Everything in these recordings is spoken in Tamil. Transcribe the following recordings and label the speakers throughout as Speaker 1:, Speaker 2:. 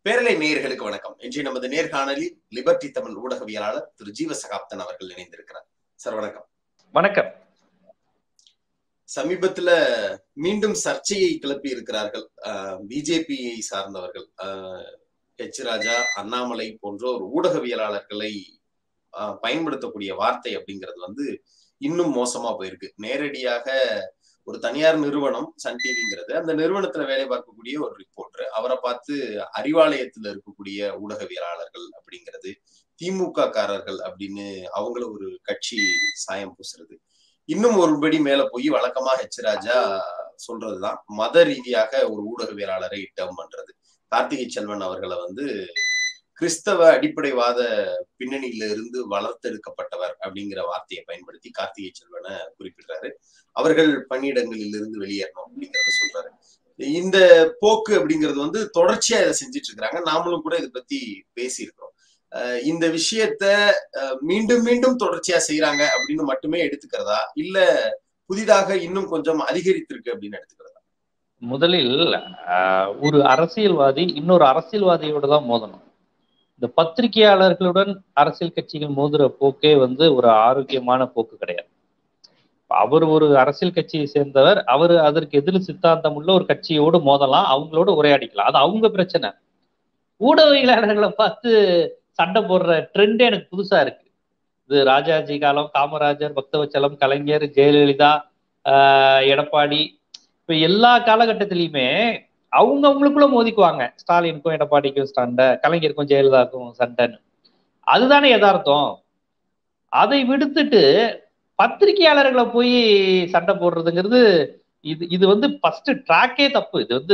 Speaker 1: பேரலை நேயர்களுக்கு வணக்கம் இன்று நமது நேர்காணலில் லிபர்டி தமிழ் ஊடகவியலாளர் திரு ஜீவ சகாப்தன் அவர்கள் இணைந்திருக்கிறார் சார் வணக்கம்
Speaker 2: வணக்கம்
Speaker 1: சமீபத்துல மீண்டும் சர்ச்சையை கிளப்பி இருக்கிறார்கள் பிஜேபியை சார்ந்தவர்கள் ஹெச் ராஜா அண்ணாமலை போன்றோர் ஊடகவியலாளர்களை பயன்படுத்தக்கூடிய வார்த்தை அப்படிங்கிறது வந்து இன்னும் மோசமா போயிருக்கு நேரடியாக ஒரு தனியார் நிறுவனம் சன் டிவிங்கிறது அந்த நிறுவனத்துல வேலை பார்க்கக்கூடிய ஒரு ரிப்போர்ட்டர் அவரை பார்த்து அறிவாலயத்துல இருக்கக்கூடிய ஊடகவியலாளர்கள் அப்படிங்கிறது திமுக காரர்கள் அப்படின்னு அவங்கள ஒரு கட்சி சாயம் பூசுறது இன்னும் ஒருபடி மேல போய் வழக்கமா ஹெச் ராஜா சொல்றதுதான் மத ரீதியாக ஒரு ஊடகவியலாளரை டேர்ம் பண்றது கார்த்திகை செல்வன் அவர்களை வந்து கிறிஸ்தவ அடிப்படைவாத பின்னணியில இருந்து வளர்த்தெடுக்கப்பட்டவர் அப்படிங்கிற வார்த்தையை பயன்படுத்தி கார்த்திகை செல்வனை குறிப்பிடுறாரு அவர்கள் பணியிடங்களில் இருந்து வெளியேறணும் அப்படிங்கறத சொல்றாரு இந்த போக்கு அப்படிங்கிறது வந்து தொடர்ச்சியா இதை செஞ்சுட்டு இருக்கிறாங்க நாமளும் கூட இதை பத்தி பேசியிருக்கிறோம் இந்த விஷயத்த மீண்டும் மீண்டும் தொடர்ச்சியா செய்யறாங்க அப்படின்னு மட்டுமே எடுத்துக்கிறதா இல்ல புதிதாக இன்னும் கொஞ்சம் அதிகரித்திருக்கு அப்படின்னு எடுத்துக்கிறதா
Speaker 2: முதலில் ஒரு அரசியல்வாதி இன்னொரு அரசியல்வாதியோட தான் மோதணும் இந்த பத்திரிகையாளர்களுடன் அரசியல் கட்சிகள் மோதுற போக்கே வந்து ஒரு ஆரோக்கியமான போக்கு கிடையாது அவர் ஒரு அரசியல் கட்சியை சேர்ந்தவர் அவர் அதற்கு எதிர் சித்தாந்தம் உள்ள ஒரு கட்சியோடு மோதலாம் அவங்களோட உரையாடிக்கலாம் அது அவங்க பிரச்சனை ஊடகவியலாளர்களை பார்த்து சண்டை போடுற ட்ரெண்டே எனக்கு புதுசா இருக்கு இது ராஜாஜி காலம் காமராஜர் பக்தவச்சலம் கலைஞர் ஜெயலலிதா எடப்பாடி இப்ப எல்லா காலகட்டத்திலயுமே அவங்க அவங்களுக்குள்ள மோதிக்குவாங்க ஸ்டாலினுக்கும் எடப்பாடிக்கும் சண்டை கலைஞருக்கும் ஜெயலலிதாவுக்கும் சண்டைன்னு அதுதானே யதார்த்தம் அதை விடுத்துட்டு பத்திரிகையாளர்களை போய் சண்டை போடுறதுங்கிறது இது இது வந்து ஃபர்ஸ்ட் ட்ராக்கே தப்பு இது வந்து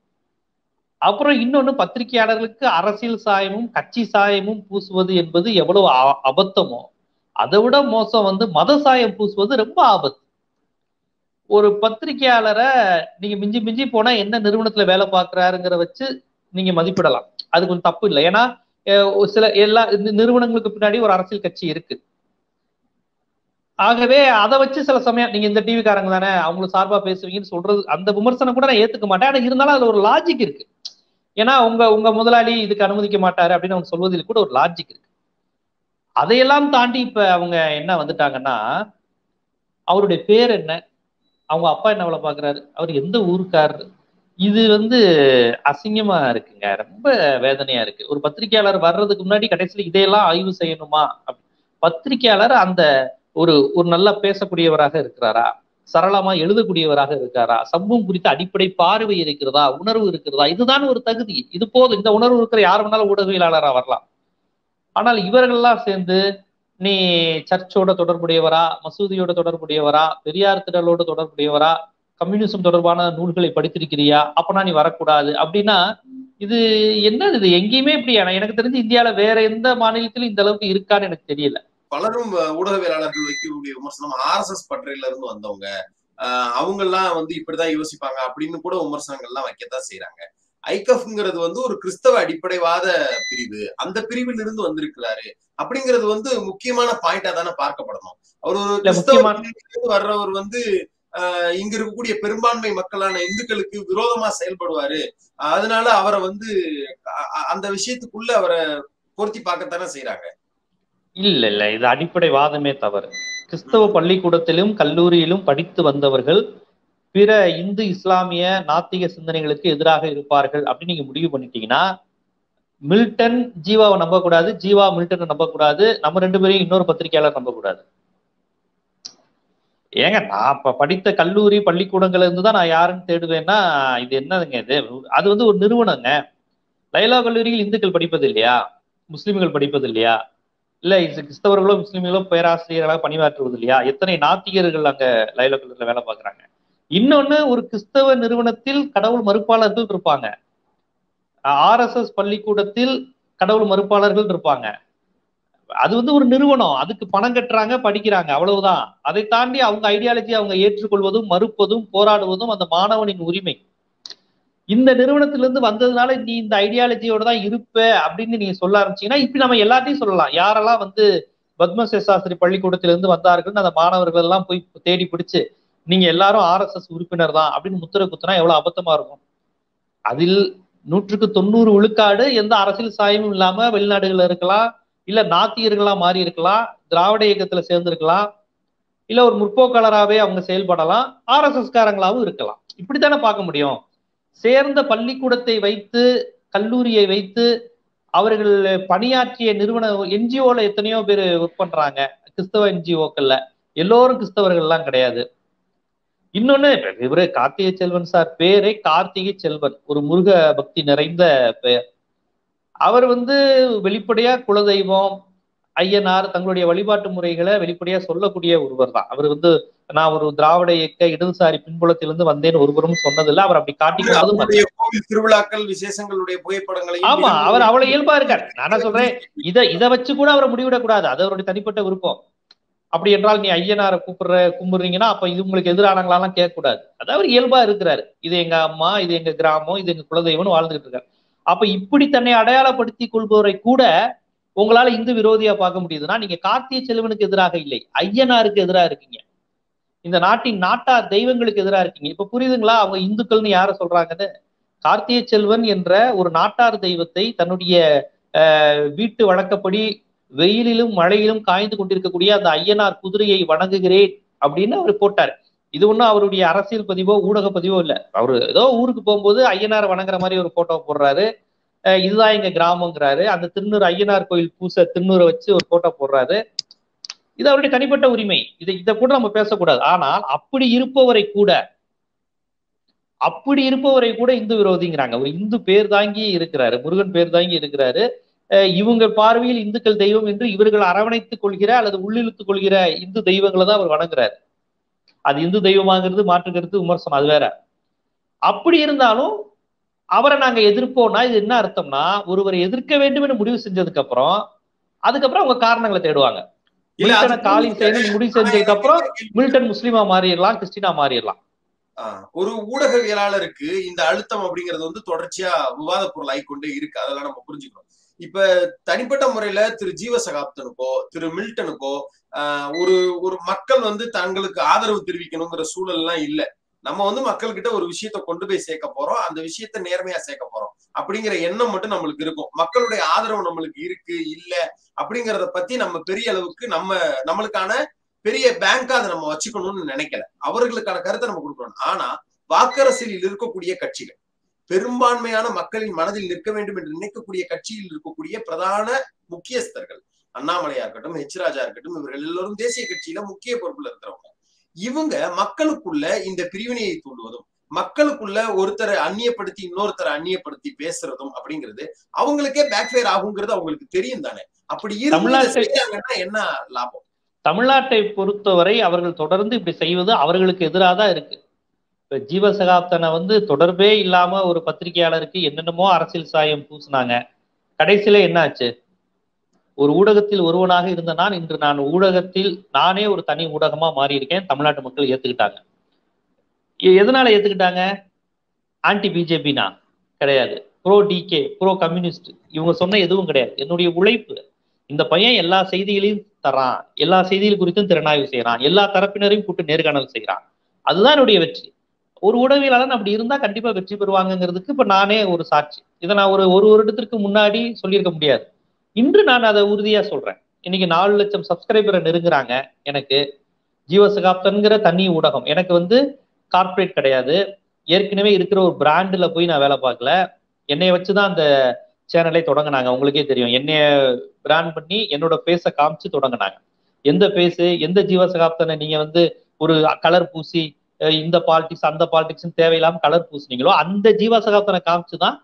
Speaker 2: அப்புறம் இன்னொன்னு பத்திரிகையாளர்களுக்கு அரசியல் சாயமும் கட்சி சாயமும் பூசுவது என்பது எவ்வளவு அபத்தமோ அதை விட மோசம் வந்து மத சாயம் பூசுவது ரொம்ப ஆபத்து ஒரு பத்திரிகையாளரை நீங்க மிஞ்சி மிஞ்சி போனா என்ன நிறுவனத்துல வேலை பார்க்கிறாருங்கிற வச்சு நீங்க மதிப்பிடலாம் அது கொஞ்சம் தப்பு இல்லை ஏன்னா சில எல்லா நிறுவனங்களுக்கு பின்னாடி ஒரு அரசியல் கட்சி இருக்கு ஆகவே அதை வச்சு சில சமயம் நீங்க இந்த டிவி காரங்க தானே அவங்களுக்கு சார்பா பேசுவீங்கன்னு சொல்றது அந்த விமர்சனம் கூட நான் ஏத்துக்க மாட்டேன் ஆனா இருந்தாலும் அதுல ஒரு லாஜிக் இருக்கு ஏன்னா உங்க உங்க முதலாளி இதுக்கு அனுமதிக்க மாட்டாரு அப்படின்னு அவங்க சொல்வதில் கூட ஒரு லாஜிக் இருக்கு அதையெல்லாம் தாண்டி இப்ப அவங்க என்ன வந்துட்டாங்கன்னா அவருடைய பேர் என்ன அவங்க அப்பா என்ன வேலை பாக்குறாரு அவர் எந்த ஊருக்காரரு இது வந்து அசிங்கமா இருக்குங்க ரொம்ப வேதனையா இருக்கு ஒரு பத்திரிகையாளர் வர்றதுக்கு முன்னாடி கடைசியில் இதையெல்லாம் ஆய்வு செய்யணுமா பத்திரிகையாளர் அந்த ஒரு ஒரு நல்லா பேசக்கூடியவராக இருக்கிறாரா சரளமா எழுதக்கூடியவராக இருக்காரா சம்பவம் குறித்த அடிப்படை பார்வை இருக்கிறதா உணர்வு இருக்கிறதா இதுதான் ஒரு தகுதி இது போதும் இந்த உணர்வு இருக்கிற யார் வேணாலும் ஊடகவியலாளரா வரலாம் ஆனால் இவர்கள்லாம் சேர்ந்து நீ சர்ச்சோட தொடர்புடையவரா மசூதியோட தொடர்புடையவரா பெரியார் திடலோட தொடர்புடையவரா கம்யூனிசம் தொடர்பான நூல்களை படித்திருக்கிறியா அப்பனா நீ வரக்கூடாது அப்படின்னா இது என்ன இது எங்கேயுமே இப்படி எனக்கு தெரிஞ்சு இந்தியாவில வேற எந்த மாநிலத்திலும் இந்த அளவுக்கு இருக்கான்னு எனக்கு தெரியல
Speaker 1: பலரும் ஊடகவியலாளர்கள் வைக்கக்கூடிய விமர்சனம் ஆர் எஸ் எஸ் பற்றையில இருந்து வந்தவங்க அவங்க எல்லாம் வந்து இப்படிதான் யோசிப்பாங்க அப்படின்னு கூட விமர்சனங்கள்லாம் வைக்கத்தான் செய்யறாங்க ஐகஃப்ங்கிறது வந்து ஒரு கிறிஸ்தவ அடிப்படைவாத பிரிவு அந்த பிரிவில் இருந்து வந்திருக்கிறாரு அப்படிங்கிறது வந்து முக்கியமான பாயிண்டா தானே பார்க்கப்படணும் அவர் ஒரு கிறிஸ்தவ வர்றவர் வந்து இங்க இருக்கக்கூடிய பெரும்பான்மை மக்களான இந்துக்களுக்கு விரோதமா செயல்படுவாரு அதனால அவரை வந்து அந்த விஷயத்துக்குள்ள அவரை பொருத்தி பார்க்கத்தானே செய்யறாங்க
Speaker 2: இல்ல இல்ல இது அடிப்படை வாதமே தவறு கிறிஸ்தவ பள்ளிக்கூடத்திலும் கல்லூரியிலும் படித்து வந்தவர்கள் பிற இந்து இஸ்லாமிய நாத்திக சிந்தனைகளுக்கு எதிராக இருப்பார்கள் அப்படின்னு நீங்க முடிவு பண்ணிட்டீங்கன்னா மில்டன் ஜீவாவை நம்பக்கூடாது ஜீவா மில்டனை நம்பக்கூடாது நம்ம ரெண்டு பேரையும் இன்னொரு பத்திரிகையாளர் நம்பக்கூடாது ஏங்க நான் இப்ப படித்த கல்லூரி பள்ளிக்கூடங்கள்ல இருந்து தான் நான் யாருன்னு தேடுவேன்னா இது என்னதுங்க இது அது வந்து ஒரு நிறுவனங்க லைலா கல்லூரியில் இந்துக்கள் படிப்பது இல்லையா முஸ்லிம்கள் படிப்பது இல்லையா இல்ல கிறிஸ்தவர்களோ முஸ்லிம்களோ பேராசிரியர்களாக பணியாற்றுவது இல்லையா எத்தனை நாத்திகர்கள் அங்க லைலா கல்லூரியில வேலை பார்க்குறாங்க இன்னொன்னு ஒரு கிறிஸ்தவ நிறுவனத்தில் கடவுள் மறுப்பாளர்கள் இருப்பாங்க ஆர் எஸ் எஸ் பள்ளிக்கூடத்தில் கடவுள் மறுப்பாளர்கள் இருப்பாங்க அது வந்து ஒரு நிறுவனம் அதுக்கு பணம் கட்டுறாங்க படிக்கிறாங்க அவ்வளவுதான் அதை தாண்டி அவங்க ஐடியாலஜி அவங்க ஏற்றுக்கொள்வதும் மறுப்பதும் போராடுவதும் அந்த மாணவனின் உரிமை இந்த நிறுவனத்திலிருந்து வந்ததுனால நீ இந்த ஐடியாலஜியோட தான் இருப்ப அப்படின்னு நீங்க சொல்ல ஆரம்பிச்சீங்கன்னா இப்படி நம்ம எல்லாத்தையும் சொல்லலாம் யாரெல்லாம் வந்து பத்மசே சாஸ்திரி பள்ளிக்கூடத்திலிருந்து வந்தார்கள் அந்த மாணவர்கள் எல்லாம் போய் தேடி பிடிச்சு நீங்க எல்லாரும் ஆர் எஸ் எஸ் உறுப்பினர் தான் அப்படின்னு முத்திர குத்துனா எவ்வளவு அபத்தமா இருக்கும் அதில் நூற்றுக்கு தொண்ணூறு விழுக்காடு எந்த அரசியல் சாயமும் இல்லாம வெளிநாடுகள்ல இருக்கலாம் இல்ல நாத்தியர்களா மாறி இருக்கலாம் திராவிட இயக்கத்துல சேர்ந்திருக்கலாம் இல்ல ஒரு முற்போக்காளராகவே அவங்க செயல்படலாம் ஆர்எஸ்எஸ் காரங்களாவும் இருக்கலாம் இப்படித்தானே பார்க்க முடியும் சேர்ந்த பள்ளிக்கூடத்தை வைத்து கல்லூரியை வைத்து அவர்கள் பணியாற்றிய நிறுவன என்ஜிஓல எத்தனையோ பேர் ஒர்க் பண்றாங்க கிறிஸ்தவ என்ஜிஓக்கள்ல எல்லோரும் கிறிஸ்தவர்கள்லாம் கிடையாது இன்னொன்னு இவரு கார்த்திகை செல்வன் சார் பேரே கார்த்திகை செல்வன் ஒரு முருக பக்தி நிறைந்த பெயர் அவர் வந்து வெளிப்படையா குலதெய்வம் ஐயனார் தங்களுடைய வழிபாட்டு முறைகளை வெளிப்படையா சொல்லக்கூடிய ஒருவர் தான் அவர் வந்து நான் ஒரு திராவிட இயக்க இடதுசாரி பின்புலத்திலிருந்து வந்தேன்னு ஒருவரும் சொன்னதில்லை அவர் அப்படி காட்டிக்கொண்டதும் அல்ல.
Speaker 1: அவருடைய கோவில் திருவிழாக்கள் விசேஷங்களுடைய புகைப்படங்களையும்
Speaker 2: ஆமா அவர் அவ்வளவு இயல்பா இருக்காரு நான் என்ன சொல்றேன் இத இத வச்சு கூட அவரை முடிவிடக்கூடாது அது அவருடைய தனிப்பட்ட விருப்பம் அப்படி என்றால் நீ ஐயனாரை கூப்பிடுற கும்பிடுறீங்கன்னா அப்ப இது உங்களுக்கு எதிரானங்களாம் கேட்க கூடாது அது அவர் இயல்பா இருக்கிறாரு இது எங்க அம்மா இது எங்க கிராமம் இது எங்க குலதெய்வம்னு வாழ்ந்துகிட்டு இருக்காரு அப்ப இப்படி தன்னை அடையாளப்படுத்தி கொள்பவரை கூட உங்களால இந்து விரோதியா பார்க்க முடியுதுன்னா நீங்க கார்த்திகை செல்வனுக்கு எதிராக இல்லை ஐயனாருக்கு எதிராக இருக்கீங்க இந்த நாட்டின் நாட்டார் தெய்வங்களுக்கு எதிராக இருக்கீங்க இப்ப புரியுதுங்களா அவங்க இந்துக்கள்னு யார சொல்றாங்கன்னு கார்த்திகை செல்வன் என்ற ஒரு நாட்டார் தெய்வத்தை தன்னுடைய அஹ், வீட்டு வழக்கப்படி வெயிலிலும் மழையிலும் காய்ந்து கொண்டிருக்கக்கூடிய அந்த ஐயனார் குதிரையை வணங்குகிறேன் அப்படின்னு அவர் போட்டார் இது ஒண்ணும் அவருடைய அரசியல் பதிவோ ஊடக பதிவோ இல்ல அவரு ஏதோ ஊருக்கு போகும்போது ஐயனார் வணங்குற மாதிரி ஒரு போட்டோ போடுறாரு அஹ் இதுதான் எங்க கிராமங்கிறாரு அந்த திருநூறு ஐயனார் கோயில் பூசை திருநூரை வச்சு ஒரு போட்டோ போடுறாரு இது அவருடைய தனிப்பட்ட உரிமை இதை இதை கூட நம்ம பேசக்கூடாது ஆனால் அப்படி இருப்பவரை கூட அப்படி இருப்பவரை கூட இந்து விரோதிங்கிறாங்க ஒரு இந்து பேர் தாங்கி இருக்கிறாரு முருகன் பேர் தாங்கி இருக்கிறாரு அஹ் இவங்க பார்வையில் இந்துக்கள் தெய்வம் என்று இவர்கள் அரவணைத்துக் கொள்கிற அல்லது உள்ளிழுத்துக் கொள்கிற இந்து தெய்வங்களை தான் அவர் வணங்குறாரு அது இந்து தெய்வமாங்கிறது மாற்றுக்கிறது விமர்சனம் அது வேற அப்படி இருந்தாலும் அவரை நாங்க எதிர்ப்போம்னா இது என்ன அர்த்தம்னா ஒருவரை எதிர்க்க வேண்டும் என்று முடிவு செஞ்சதுக்கு அப்புறம் அதுக்கப்புறம் அவங்க காரணங்களை தேடுவாங்க
Speaker 1: இல்ல, அது
Speaker 2: மில்டனை காலி செய்யணும் முடிவு செஞ்சதுக்கு அப்புறம்
Speaker 1: ஆனா,
Speaker 2: மில்டன் முஸ்லீமா மாறிடலாம் கிறிஸ்டினா மாறிடலாம்
Speaker 1: ஆஹ் ஒரு ஊடகவியலாளருக்கு இந்த அழுத்தம் அப்படிங்கிறது வந்து தொடர்ச்சியா விவாத பொருள் ஆயிக்கொண்டே இருக்கு அதெல்லாம் நம்ம புரிஞ்சுக்கணும் இப்ப தனிப்பட்ட முறையில திரு ஜீவ சகாப்தனுக்கோ திரு மில்டனுக்கோ ஆஹ் ஒரு ஒரு மக்கள் வந்து தங்களுக்கு ஆதரவு தெரிவிக்கணுங்கிற சூழல் எல்லாம் இல்ல நம்ம வந்து மக்கள்கிட்ட ஒரு விஷயத்த கொண்டு போய் சேர்க்க போறோம் அந்த விஷயத்த நேர்மையா சேர்க்க போறோம் அப்படிங்கிற எண்ணம் மட்டும் நம்மளுக்கு இருக்கும் மக்களுடைய ஆதரவு நம்மளுக்கு இருக்கு இல்ல அப்படிங்கறத பத்தி நம்ம பெரிய அளவுக்கு நம்ம நம்மளுக்கான பெரிய பேங்கா அதை நம்ம வச்சுக்கணும்னு நினைக்கல அவர்களுக்கான கருத்தை நம்ம கொடுக்கணும் ஆனா வாக்கரசியலில் இருக்கக்கூடிய கட்சிகள் பெரும்பான்மையான மக்களின் மனதில் நிற்க வேண்டும் என்று நினைக்கக்கூடிய கட்சியில் இருக்கக்கூடிய பிரதான முக்கியஸ்தர்கள் அண்ணாமலையா இருக்கட்டும் ஹெச் ராஜா இருக்கட்டும் இவர்கள் எல்லோரும் தேசிய கட்சியில முக்கிய பொறுப்புல இருக்கிறவங்க இவங்க மக்களுக்குள்ள இந்த பிரிவினையை தூண்டுவதும் மக்களுக்குள்ள ஒருத்தரை அந்நியப்படுத்தி இன்னொருத்தரை அந்நியப்படுத்தி பேசுறதும் அப்படிங்கிறது அவங்களுக்கே பேக்ஃபயர் ஆகுங்கிறது அவங்களுக்கு தெரியும் தானே அப்படி இருந்து இதை
Speaker 2: தமிழ்நாட்டு-
Speaker 1: செஞ்சாங்கன்னா என்ன லாபம்
Speaker 2: தமிழ்நாட்டை பொறுத்தவரை அவர்கள் தொடர்ந்து இப்படி செய்வது அவர்களுக்கு எதிராக தான் இருக்கு இப்ப ஜீவசகாப்தனை வந்து தொடர்பே இல்லாம ஒரு பத்திரிகையாளருக்கு என்னென்னமோ அரசியல் சாயம் பூசினாங்க கடைசியில என்ன ஆச்சு ஒரு ஊடகத்தில் ஒருவனாக இருந்த நான் இன்று நான் ஊடகத்தில் நானே ஒரு தனி ஊடகமா மாறி இருக்கேன் தமிழ்நாட்டு மக்கள் ஏத்துக்கிட்டாங்க எ- எதனால ஏத்துக்கிட்டாங்க ஆன்டி பிஜேபினா கிடையாது ப்ரோ டிகே ப்ரோ கம்யூனிஸ்ட் இவங்க சொன்ன எதுவும் கிடையாது என்னுடைய உழைப்பு இந்த பையன் எல்லா செய்திகளையும் தரான் எல்லா செய்திகள் குறித்தும் திறனாய்வு செய்யறான் எல்லா தரப்பினரையும் கூட்டு நேர்காணல் செய்யறான் அதுதான் என்னுடைய வெற்றி ஒரு உடவியலாளன் அப்படி இருந்தா கண்டிப்பா வெற்றி பெறுவாங்கங்கிறதுக்கு இப்ப நானே ஒரு சாட்சி இதை நான் ஒரு ஒரு வருடத்திற்கு முன்னாடி சொல்லியிருக்க முடியாது இன்று நான் அதை உறுதியா சொல்றேன் இன்னைக்கு நாலு லட்சம் சப்ஸ்கிரைபரை நெருங்குறாங்க எனக்கு ஜீவசகாப்தன்கிற தனி ஊடகம் எனக்கு வந்து கார்ப்பரேட் கிடையாது ஏற்கனவே இருக்கிற ஒரு பிராண்டில் போய் நான் வேலை பார்க்கல என்னைய வச்சுதான் அந்த சேனலை தொடங்கினாங்க உங்களுக்கே தெரியும் என்னைய பிராண்ட் பண்ணி என்னோட ஃபேஸை காமிச்சு தொடங்கினாங்க எந்த ஃபேஸு எந்த ஜீவசகாப்தனை நீங்க வந்து ஒரு கலர் பூசி அஹ் இந்த பாலிடிக்ஸ் அந்த பாலிடிக்ஸ் தேவையில்லாம கலர் பூசினீங்களோ அந்த ஜீவசகாப்தனை காமிச்சு தான்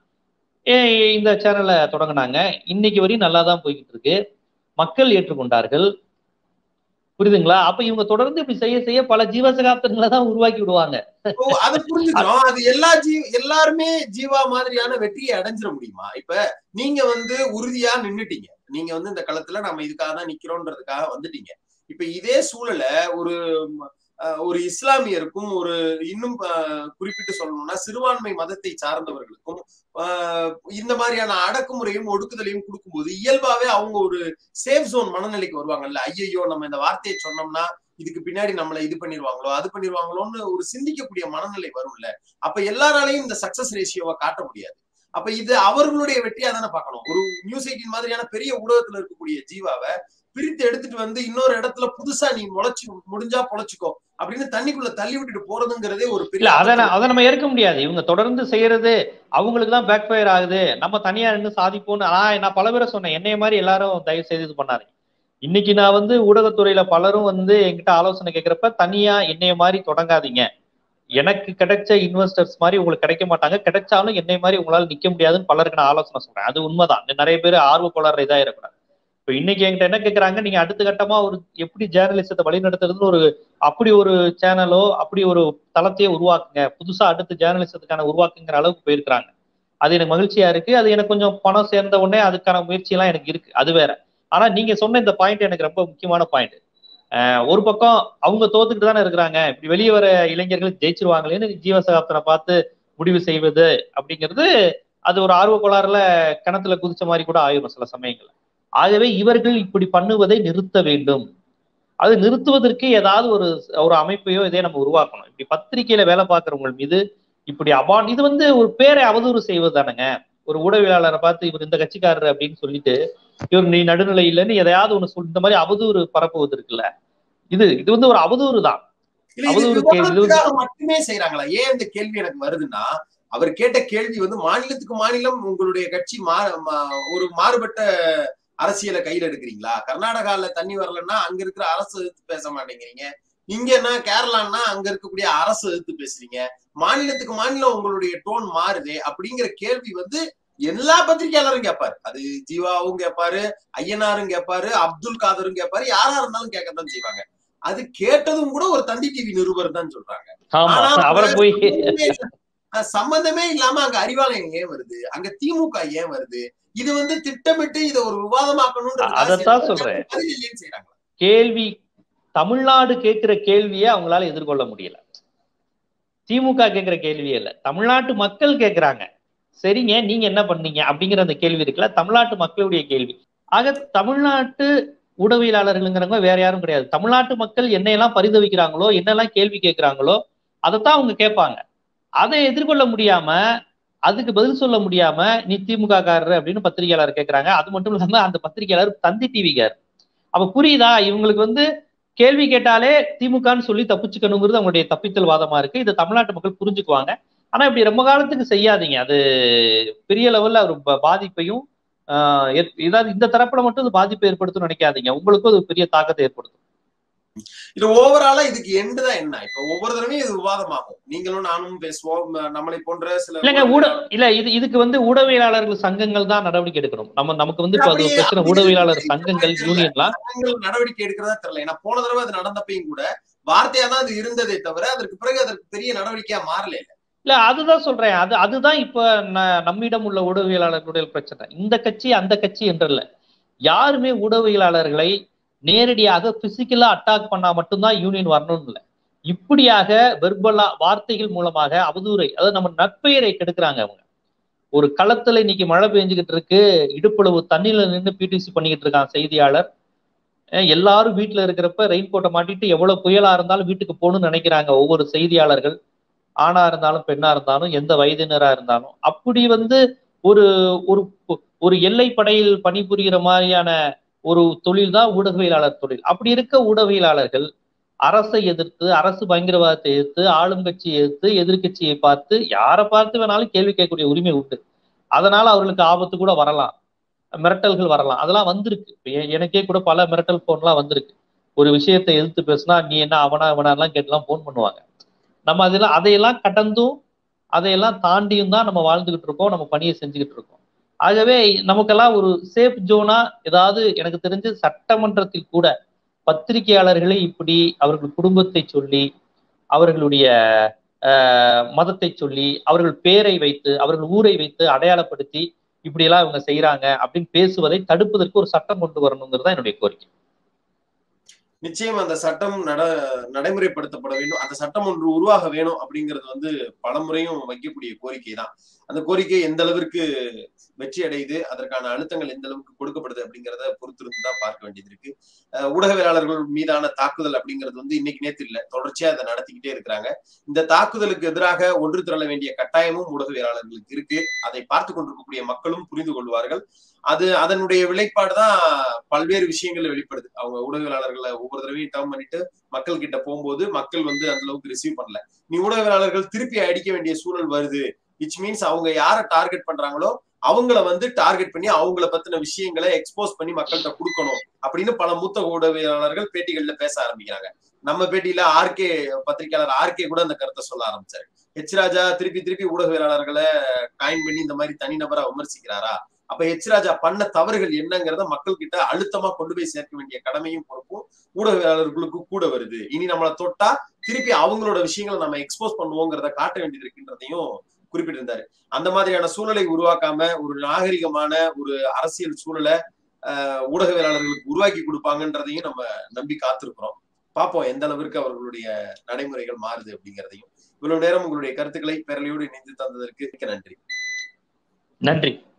Speaker 2: ஏ- இந்த சேனலை தொடங்கினாங்க இன்னைக்கு வரையும் நல்லா தான் போய்கிட்டு இருக்கு மக்கள் ஏற்றுக்கொண்டார்கள் புரியுதுங்களா அப்ப இவங்க தொடர்ந்து இப்படி செய்ய செய்ய பல ஜீவசகாப்தங்களை தான் உருவாக்கி விடுவாங்க
Speaker 1: ஓ, அது புரிஞ்சுக்கிறோம் அது எல்லா ஜீ எல்லாருமே ஜீவா மாதிரியான வெற்றியை அடைஞ்சிட முடியுமா இப்ப நீங்க வந்து உறுதியா நின்னுட்டீங்க நீங்க வந்து இந்த களத்துல நம்ம இதுக்காக தான் நிக்கிறோன்றதுக்காக வந்துட்டீங்க இப்ப இதே சூழல ஒரு அஹ், ஒரு இஸ்லாமியருக்கும் ஒரு இன்னும் அஹ், குறிப்பிட்டு சொல்லணும்னா சிறுபான்மை மதத்தை சார்ந்தவர்களுக்கும் அஹ், இந்த மாதிரியான அடக்குமுறையும் ஒடுக்குதலையும் கொடுக்கும்போது இயல்பாவே அவங்க ஒரு சேஃப் ஜோன் மனநிலைக்கு வருவாங்கல்ல ஐயையோ நம்ம இந்த வார்த்தையை சொன்னோம்னா இதுக்கு பின்னாடி நம்மளை இது பண்ணிருவாங்களோ அது பண்ணிருவாங்களோன்னு ஒரு சிந்திக்கக்கூடிய மனநிலை வரும்ல அப்ப எல்லாராலையும் இந்த சக்சஸ் ரேஷியோவை காட்ட முடியாது அப்ப இது அவர்களுடைய வெற்றியா தானே பார்க்கணும் ஒரு நியூஸ் எயிட்டின் மாதிரியான பெரிய ஊடகத்துல இருக்கக்கூடிய ஜீவாவை பிரித்து எடுத்துட்டு வந்து இன்னொரு இடத்துல புதுசா நீ முளைச்சு முடிஞ்சா பொழைச்சுக்கோ அப்படின்னு தண்ணிக்குள்ள தள்ளி விட்டுட்டு போறதுங்கிறதே ஒரு
Speaker 2: இல்ல
Speaker 1: பெரிய
Speaker 2: அதை நான்- அதை நம்ம ஏற்க முடியாது இவங்க தொடர்ந்து செய்யறது அவங்களுக்கு தான் பேக் ஃபயர் ஆகுது நம்ம தனியா நின்று சாதிப்போம்னு நான் நான் பல பேரை சொன்னேன் என்னைய மாதிரி எல்லாரும் தயவு செய்து இது பண்ணாதீங்க இன்னைக்கு நான் வந்து ஊடகத்துறையில பலரும் வந்து என்கிட்ட ஆலோசனை கேட்கிறப்ப தனியா என்னைய மாதிரி தொடங்காதீங்க எனக்கு கிடைச்ச இன்வெஸ்டர்ஸ் மாதிரி உங்களுக்கு கிடைக்க மாட்டாங்க கிடைச்சாலும் என்னை மாதிரி உங்களால நிக்க முடியாதுன்னு பலருக்கு நான் ஆலோசனை சொல்றேன் அது உண்மைதான் நிறைய பேர் ஆர்வக்கோளாறு இதா இருக்கக்கூடாது இப்ப இன்னைக்கு என்கிட்ட என்ன கேக்குறாங்க நீங்க அடுத்த கட்டமா ஒரு எப்படி ஜேர்னலிசத்தை வழிநடத்துறதுன்னு ஒரு அப்படி ஒரு சேனலோ அப்படி ஒரு தளத்தையே உருவாக்குங்க புதுசா அடுத்து ஜேர்னலிசத்துக்கான உருவாக்குங்கிற அளவுக்கு போயிருக்கிறாங்க அது எனக்கு மகிழ்ச்சியா இருக்கு அது எனக்கு கொஞ்சம் பணம் சேர்ந்த உடனே அதுக்கான முயற்சி எல்லாம் எனக்கு இருக்கு அது வேற ஆனா நீங்க சொன்ன இந்த பாயிண்ட் எனக்கு ரொம்ப முக்கியமான பாயிண்ட் ஒரு பக்கம் அவங்க தோத்துக்கிட்டு தானே இருக்கிறாங்க இப்படி வெளியே வர இளைஞர்கள் ஜெயிச்சிருவாங்களேன்னு ஜீவசகாப்தனை பார்த்து முடிவு செய்வது அப்படிங்கிறது அது ஒரு ஆர்வ கோளாறுல கிணத்துல குதிச்ச மாதிரி கூட ஆயிரும் சில சமயங்கள்ல ஆகவே இவர்கள் இப்படி பண்ணுவதை நிறுத்த வேண்டும் அது நிறுத்துவதற்கு ஏதாவது ஒரு ஒரு அமைப்பையோ இதே நம்ம உருவாக்கணும் இப்படி பத்திரிகையில வேலை பார்க்கறவங்க மீது இப்படி அபான் இது வந்து ஒரு பேரை அவதூறு செய்வது தானேங்க ஒரு ஊடகவியலாளரை பார்த்து இவர் இந்த கட்சிக்காரர் அப்படின்னு சொல்லிட்டு இவர் நீ நடுநிலை இல்லைன்னு எதையாவது ஒண்ணு சொல் இந்த மாதிரி அவதூறு பரப்புவது இருக்குல்ல இது இது வந்து ஒரு அவதூறு தான்
Speaker 1: இல்ல இது
Speaker 2: அவதூறு கேள்வி.
Speaker 1: விவாதத்துக்காக மட்டுமே செய்யறாங்களா ஏன் இந்த கேள்வி எனக்கு வருதுன்னா அவர் கேட்ட கேள்வி வந்து மாநிலத்துக்கு மாநிலம் உங்களுடைய கட்சி மா மா- ஒரு மாறுபட்ட அரசியலை கையில எடுக்கிறீங்களா கர்நாடகால தண்ணி வரலன்னா அங்க இருக்கிற அரசு எதிர்த்து பேச மாட்டேங்கிறீங்க இங்கன்னா கேரளான்னா அங்க இருக்கக்கூடிய அரசு எதிர்த்து பேசுறீங்க மாநிலத்துக்கு மாநிலம் உங்களுடைய டோன் மாறுதே அப்படிங்கிற கேள்வி வந்து எல்லா பத்திரிகையாளரும் கேட்பாரு அது ஜீவாவும் கேட்பாரு ஐயனாரும் கேட்பாரு அப்துல் காதரும் கேட்பாரு யாரா இருந்தாலும் கேட்கத்தான் செய்வாங்க அது கேட்டதும் கூட ஒரு தந்தி டிவி நிருபர் தான் சொல்றாங்க
Speaker 2: ஆமா
Speaker 1: ஆனா
Speaker 2: அவரை போய்
Speaker 1: சம்பந்தமே இல்ல- அஹ் சம்பந்தமே இல்லாம அங்க அறிவாலயம் ஏன் வருது அங்க திமுக ஏன் வருது இது வந்து திட்டமிட்டு இதை ஒரு விவாதமாக்கணும்ன்றதுக்காக
Speaker 2: அதைத்தான்
Speaker 1: செய்றாங்க.
Speaker 2: சொல்றேன்.
Speaker 1: பதில் இல்லைன்னு செய்றாங்க
Speaker 2: கேள்வி தமிழ்நாடு கேட்கிற கேள்வியை அவங்களால எதிர்கொள்ள முடியல திமுக கேட்கிற கேள்வியே இல்ல தமிழ்நாட்டு மக்கள் கேட்கிறாங்க சரிங்க நீங்க என்ன பண்ணீங்க அப்படிங்கிற அந்த கேள்வி இருக்குல்ல தமிழ்நாட்டு மக்களுடைய கேள்வி ஆக தமிழ்நாட்டு ஊடகவியலாளர்கள்ங்கிறவங்க வேற யாரும் கிடையாது தமிழ்நாட்டு மக்கள் என்னையெல்லாம் பரிதவிக்கிறாங்களோ என்னெல்லாம் கேள்வி கேட்கிறாங்களோ அதைத்தான் அவங்க கேட்பாங்க அதை எதிர்கொள்ள முடியாம அதுக்கு பதில் சொல்ல முடியாம நீ திமுக காரர் அப்படின்னு பத்திரிகையாளர் கேட்கறாங்க அது மட்டும் இல்லாம அந்த பத்திரிகையாளர் தந்தி டிவிக்கார் அப்ப புரியுதா இவங்களுக்கு வந்து கேள்வி கேட்டாலே திமுகன்னு சொல்லி தப்பிச்சுக்கணுங்கிறது அவங்களுடைய தப்பித்தல் வாதமா இருக்கு இதை தமிழ்நாட்டு மக்கள் புரிஞ்சுக்குவாங்க ஆனா இப்படி ரொம்ப காலத்துக்கு செய்யாதீங்க அது பெரிய லெவல்ல ஒரு ப- பாதிப்பையும் ஆஹ் ஏற்- இதாவது இந்த தரப்புல மட்டும் அது பாதிப்பை ஏற்படுத்தும் நினைக்காதீங்க உங்களுக்கும் அது பெரிய தாக்கத்தை ஏற்படுத்தும்
Speaker 1: இது ஓவராலா இதுக்கு எண்டு தான் என்ன இப்ப ஒவ்வொரு தடவையும் இது விவாதமாகும் நீங்களும் நானும் பேசுவோம் ம- நம்மளை போன்ற சில
Speaker 2: இல்லைங்க ஊட இல்ல இது இதுக்கு வந்து ஊடகவியலாளர்கள் சங்கங்கள் தான் நடவடிக்கை எடுக்கணும் நம்ம நமக்கு வந்து இப்ப அது ஒரு பிரச்சனை ஊடகவியலாளர் சங்கங்கள் யூனியன்லாம்
Speaker 1: சங்கங்கள் நடவடிக்கை எடுக்கிறதா தெரியல ஏன்னா போன தடவை அது நடந்தப்பையும் கூட வார்த்தையா தான் அது இருந்ததே தவிர அதற்கு பிறகு அதற்கு பெரிய நடவடிக்கையா மாறல
Speaker 2: இல்ல அதுதான் சொல்றேன் அது அதுதான் இப்ப ந- நம்மிடம் உள்ள ஊடகவியலாளர்களுடைய பிரச்சனை இந்த கட்சி அந்த கட்சி என்றல்ல யாருமே ஊடகவியலாளர்களை நேரடியாக பிசிக்கலா அட்டாக் பண்ணா மட்டும்தான் யூனியன் வரணும்னு இல்லை இப்படியாக வெர்பலா வார்த்தைகள் மூலமாக அவதூறை அதாவது நம்ம நட்பெயரை கெடுக்கிறாங்க அவங்க ஒரு களத்துல இன்னைக்கு மழை பெஞ்சுக்கிட்டு இருக்கு இடுப்பளவு தண்ணியில நின்று பிடிசி பண்ணிக்கிட்டு இருக்கான் செய்தியாளர் அஹ் எல்லாரும் வீட்டுல இருக்கிறப்ப ரெயின் கோட்டை மாட்டிட்டு எவ்வளவு புயலா இருந்தாலும் வீட்டுக்கு போகணும்னு நினைக்கிறாங்க ஒவ்வொரு செய்தியாளர்கள் ஆணா இருந்தாலும் பெண்ணா இருந்தாலும் எந்த வயதினரா இருந்தாலும் அப்படி வந்து ஒரு ஒரு ஒரு எல்லை படையில் பணிபுரிகிற மாதிரியான ஒரு தொழில் தான் ஊடகவியலாளர் தொழில் அப்படி இருக்க ஊடகவியலாளர்கள் அரசை எதிர்த்து அரசு பயங்கரவாதத்தை எதிர்த்து ஆளும் கட்சியை எதிர்த்து எதிர்க்கட்சியை பார்த்து யாரை பார்த்து வேணாலும் கேள்வி கேட்கக்கூடிய உரிமை உண்டு அதனால அவர்களுக்கு ஆபத்து கூட வரலாம் மிரட்டல்கள் வரலாம் அதெல்லாம் வந்திருக்கு இப்ப எ- எனக்கே கூட பல மிரட்டல் போன்லாம் வந்திருக்கு ஒரு விஷயத்தை எதிர்த்து பேசினா நீ என்ன அவனா அவனாலாம் கேட்டுலாம் போன் பண்ணுவாங்க நம்ம அதெல்லாம் அதையெல்லாம் கடந்தும் அதையெல்லாம் தாண்டியும் தான் நம்ம வாழ்ந்துகிட்டு இருக்கோம் நம்ம பணியை செஞ்சுக்கிட்டு இருக்கோம் ஆகவே நமக்கெல்லாம் ஒரு சேஃப் ஜோனா ஏதாவது எனக்கு தெரிஞ்சு சட்டமன்றத்தில் கூட பத்திரிகையாளர்களை இப்படி அவர்கள் குடும்பத்தை சொல்லி அவர்களுடைய ஆஹ், மதத்தை சொல்லி அவர்கள் பேரை வைத்து அவர்கள் ஊரை வைத்து அடையாளப்படுத்தி இப்படியெல்லாம் இவங்க செய்யறாங்க அப்படின்னு பேசுவதை தடுப்பதற்கு ஒரு சட்டம் கொண்டு வரணுங்கிறது தான் என்னுடைய கோரிக்கை
Speaker 1: நிச்சயம் அந்த சட்டம் நட நடைமுறைப்படுத்தப்பட வேண்டும் அந்த சட்டம் ஒன்று உருவாக வேணும் அப்படிங்கிறது வந்து பலமுறையும் வைக்கக்கூடிய கோரிக்கை தான் அந்த கோரிக்கை எந்த அளவிற்கு வெற்றி அடையுது அதற்கான அழுத்தங்கள் எந்த அளவுக்கு கொடுக்கப்படுது அப்படிங்கிறத பொறுத்திருந்து தான் பார்க்க வேண்டியது இருக்கு ஊடகவியலாளர்கள் மீதான தாக்குதல் அப்படிங்கிறது வந்து இன்னைக்கு நேற்று இல்லை தொடர்ச்சியா அதை நடத்திக்கிட்டே இருக்கிறாங்க இந்த தாக்குதலுக்கு எதிராக ஒன்று திரள வேண்டிய கட்டாயமும் ஊடகவியலாளர்களுக்கு இருக்கு அதை பார்த்து கொண்டிருக்கக்கூடிய மக்களும் புரிந்து கொள்வார்கள் அது அதனுடைய விளைப்பாடு தான் பல்வேறு விஷயங்கள் வெளிப்படுது அவங்க ஊடகவியலாளர்களை ஒவ்வொரு தடவையும் டேர்ம் பண்ணிட்டு மக்கள் கிட்ட போகும்போது மக்கள் வந்து அந்த அளவுக்கு ரிசீவ் பண்ணல நீ ஊடகவியலாளர்கள் திருப்பி அடிக்க வேண்டிய சூழல் வருது விச் மீன்ஸ் அவங்க யாரை டார்கெட் பண்றாங்களோ அவங்கள வந்து டார்கெட் பண்ணி அவங்கள பத்தின விஷயங்களை எக்ஸ்போஸ் பண்ணி மக்கள்கிட்ட கொடுக்கணும் அப்படின்னு பல மூத்த ஊடகவியலாளர்கள் பேட்டிகள்ல பேச ஆரம்பிக்கிறாங்க நம்ம பேட்டியில ஆர்கே பத்திரிகையாளர் ஆர்கே கூட அந்த கருத்தை சொல்ல ஆரம்பிச்சாரு ஹெச் ராஜா திருப்பி திருப்பி ஊடகவியலாளர்களை காயின் பண்ணி இந்த மாதிரி தனிநபரா விமர்சிக்கிறாரா அப்ப ஹெச் ராஜா பண்ண தவறுகள் என்னங்கிறத மக்கள் கிட்ட அழுத்தமா கொண்டு போய் சேர்க்க வேண்டிய கடமையும் பொறுப்பும் ஊடகவியலாளர்களுக்கு கூட வருது இனி நம்மளை தொட்டா திருப்பி அவங்களோட விஷயங்களை நம்ம எக்ஸ்போஸ் பண்ணுவோங்கிறத காட்ட வேண்டியது இருக்குன்றதையும் குறிப்பிட்டிருந்தாரு அந்த மாதிரியான சூழலை உருவாக்காம ஒரு நாகரிகமான ஒரு அரசியல் சூழலை ஊடகவியலாளர்களுக்கு உருவாக்கி கொடுப்பாங்கன்றதையும் நம்ம நம்பி காத்திருக்கிறோம் பார்ப்போம் எந்த அளவிற்கு அவர்களுடைய நடைமுறைகள் மாறுது அப்படிங்கிறதையும் இவ்வளவு நேரம் உங்களுடைய கருத்துக்களை பேரலையோடு இணைந்து தந்ததற்கு நன்றி
Speaker 2: நன்றி